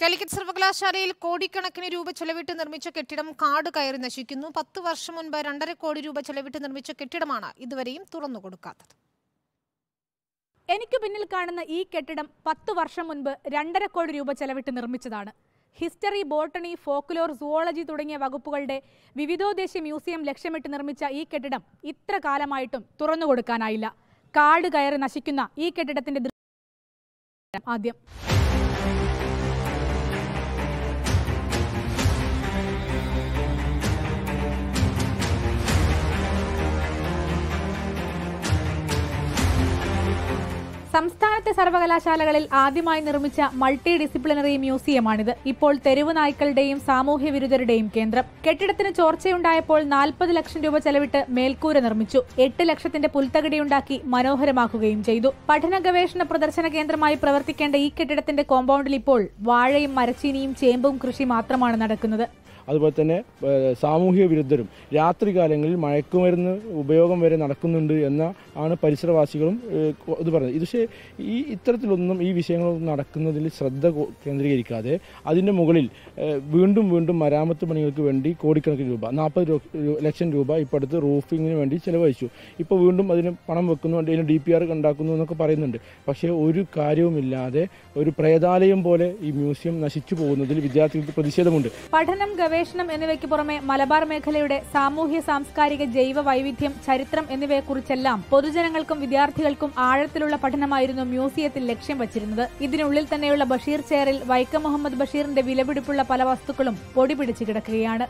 കാലിക്കറ്റ് സർവകലാശാലയിൽ കോടിക്കണക്കിന് രൂപ ചെലവിട്ട് നിർമ്മിച്ച കെട്ടിടം കാട് കയറി നശിക്കുന്നു പത്ത് വർഷം മുൻപ് രണ്ടര കോടി രൂപ ചെലവിട്ട് നിർമ്മിച്ച കെട്ടിടമാണ് ഇതുവരെയും തുറന്നുകൊടുക്കാത്തത് എനിക്ക് പിന്നിൽ കാണുന്ന ഈ കെട്ടിടം പത്ത് വർഷം മുൻപ് രണ്ടര കോടി രൂപ ചെലവിട്ട് നിർമ്മിച്ചതാണ് ഹിസ്റ്ററി ബോട്ടണി ഫോക്ലോർ സുവോളജി തുടങ്ങിയ വകുപ്പുകളുടെ വിവിധോദ്ദേശ മ്യൂസിയം ലക്ഷ്യമിട്ട് നിർമ്മിച്ച ഈ കെട്ടിടം ഇത്ര കാലമായിട്ടും തുറന്നു കൊടുക്കാനായില്ല കാട് കയറി നശിക്കുന്ന ഈ കെട്ടിടത്തിന്റെ ദൃശ്യം ആദ്യം സംസ്ഥാനത്തെ സർവകലാശാലകളിൽ ആദ്യമായി നിർമ്മിച്ച മൾട്ടി ഡിസിപ്ലിനറി മ്യൂസിയമാണിത് ഇപ്പോൾ തെരുവ് നായ്ക്കളുടെയും സാമൂഹ്യ വിരുദ്ധരുടെയും കേന്ദ്രം കെട്ടിടത്തിന് ചോർച്ചയുണ്ടായപ്പോൾ നാൽപ്പത് ലക്ഷം രൂപ ചെലവിട്ട് മേൽക്കൂര നിർമ്മിച്ചു എട്ട് ലക്ഷത്തിന്റെ പുൽത്തകിടിയുണ്ടാക്കി മനോഹരമാക്കുകയും ചെയ്തു പഠന ഗവേഷണ പ്രദർശന കേന്ദ്രമായി പ്രവർത്തിക്കേണ്ട ഈ കെട്ടിടത്തിന്റെ കോമ്പൗണ്ടിൽ ഇപ്പോൾ വാഴയും മരച്ചീനിയും ചേമ്പും കൃഷി മാത്രമാണ് നടക്കുന്നത് അതുപോലെ തന്നെ ഏഹ്, സാമൂഹിക വിരുദ്ധരും രാത്രികാലങ്ങളിൽ മയക്കുമരുന്ന് ഉപയോഗം വരെ നടക്കുന്നുണ്ട് എന്ന ആണ് പരിസരവാസികളും ഏഹ്, കൊ- ഇത് പറയുന്നത് ഇത് പക്ഷേ ഈ ഇത്തരത്തിലൊന്നും ഈ വിഷയങ്ങളൊന്നും നടക്കുന്നതിൽ ശ്രദ്ധ കൊ- കേന്ദ്രീകരിക്കാതെ അതിൻ്റെ മുകളിൽ ഏഹ്, വീണ്ടും വീണ്ടും മരാമത്ത് പണികൾക്ക് വേണ്ടി കോടിക്കണക്കിന് രൂപ നാൽപ്പത് ലക്ഷം രൂപ ഇപ്പോൾ അടുത്ത് റൂഫിങ്ങിന് വേണ്ടി ചിലവഴിച്ചു ഇപ്പോൾ വീണ്ടും അതിന് പണം വെക്കുന്നു അതിന് ഡി പി ആർ ഉണ്ടാക്കുന്നു എന്നൊക്കെ പറയുന്നുണ്ട് പക്ഷേ ഒരു കാര്യവുമില്ലാതെ ഒരു പ്രേതാലയം പോലെ ഈ മ്യൂസിയം നശിച്ചു പോകുന്നതിൽ വിദ്യാർത്ഥികൾക്ക് പ്രതിഷേധമുണ്ട് പഠനം ഗവേഷണം എന്നിവയ്ക്ക് പുറമെ മലബാർ മേഖലയുടെ സാമൂഹ്യ സാംസ്കാരിക ജൈവ വൈവിധ്യം ചരിത്രം എന്നിവയെക്കുറിച്ചെല്ലാം പൊതുജനങ്ങൾക്കും വിദ്യാർത്ഥികൾക്കും ആഴത്തിലുള്ള പഠനമായിരുന്നു മ്യൂസിയത്തിൽ ലക്ഷ്യം വച്ചിരുന്നത് ഇതിനുള്ളിൽ തന്നെയുള്ള ബഷീർ ചെയറിൽ വൈക്കം മുഹമ്മദ് ബഷീറിന്റെ വിലപിടിപ്പുള്ള പല വസ്തുക്കളും പൊടി പിടിച്ചു കിടക്കുകയാണ്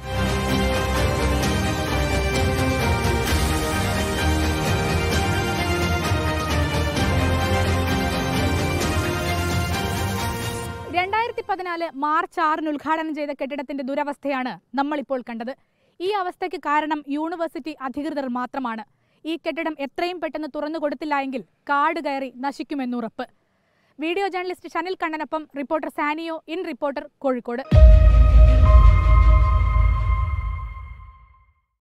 രണ്ടായിരത്തി പതിനാല് മാർച്ച് ആറിന് ഉദ്ഘാടനം ചെയ്ത കെട്ടിടത്തിന്റെ ദുരവസ്ഥയാണ് നമ്മളിപ്പോൾ കണ്ടത് ഈ അവസ്ഥയ്ക്ക് കാരണം യൂണിവേഴ്സിറ്റി അധികൃതർ മാത്രമാണ് ഈ കെട്ടിടം എത്രയും പെട്ടെന്ന് തുറന്നു കൊടുത്തില്ല എങ്കിൽ കാട് കയറി നശിക്കുമെന്നുറപ്പ് വീഡിയോ ജേർണലിസ്റ്റ് ഷനിൽ കണ്ണനൊപ്പം റിപ്പോർട്ടർ സാനിയോ ഇൻ റിപ്പോർട്ടർ കോഴിക്കോട്